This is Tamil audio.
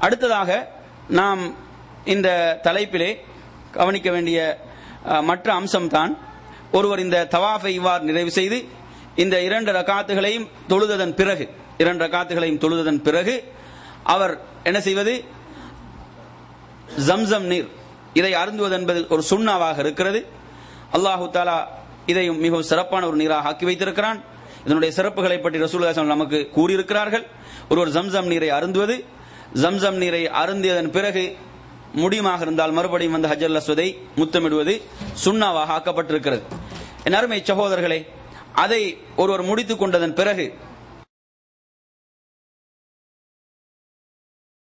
அடுத்ததாக நாம் இந்த தலைப்பிலே கவனிக்க வேண்டிய அஹ், மற்ற அம்சம்தான் ஒருவர் இந்த தவாஃபை இவ்வாறு நிறைவு செய்து இந்த இரண்டு ரகாத்துகளையும் தொழுததன் பிறகு இரண்டு ரகாத்துகளையும் தொழுததன் பிறகு அவர் என்ன செய்வது ஜம்சம் நீர் இதை அருந்துவது என்பது ஒரு சுண்ணாவாக இருக்கிறது அல்லாஹு தாலா இதையும் மிகவும் சிறப்பான ஒரு நீராக ஆக்கி வைத்திருக்கிறான் இதனுடைய சிறப்புகளை பற்றி ரசூலுல்லாஹி ஸல்லல்லாஹு அலைஹி வஸல்லம் நமக்கு கூறியிருக்கிறார்கள் ஒருவர் ஜம்சம் நீரை அருந்துவது ஜம்சம் நீரை அருந்தியதன் பிறகு முடியுமாக இருந்தால் மறுபடியும் வந்து ஹஜர் அஸ்வதை முத்தமிடுவது சுண்ணாவாக ஆக்கப்பட்டிருக்கிறது என் அருமை சகோதரர்களே அதை ஒருவர் முடித்துக் கொண்டதன் பிறகு